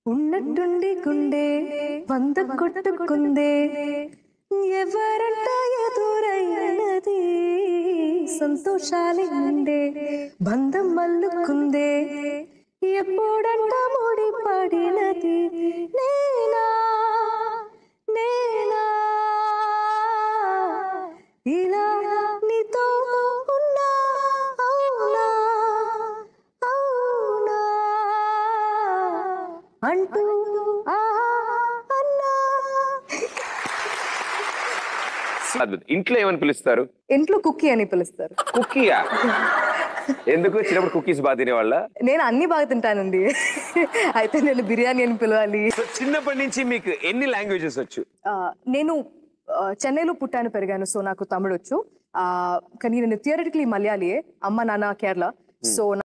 ఉన్నట్టుండి గుండె వంద కొట్టుకుందే ఎవరంట ఎదురైనది సంతోషాలే ఉండే బంధం మల్లుకుందే ఎప్పుడంట ముడి పడినది నేనా నేనా ఇలా నీతో ఉన్నా అవునా అవునా అంటూ ఆహా అన్నా అద్భుతం. ఇంట్లో ఏమని పిలుస్తారు ఇంట్లో కుక్కీ అని పిలుస్తారు కుక్కీయా ఎందుకు చిన్నప్పుడు కుక్కీస్ బాగా తినేవాళ్ళ నేను అన్ని బాగా తింటానండి అయితే నేను బిర్యానీ అని పిలవాలి సో చిన్నప్పటి నుంచి మీకు ఎన్ని లాంగ్వేజెస్ వచ్చు ఆ, నేను ఆ, చెన్నైలో పుట్టాను పెరిగాను సో నాకు తమిళ వచ్చు ఆ, కానీ నేను థియరిటికలీ మలయాళీయే అమ్మ నాన్న కేరళ సో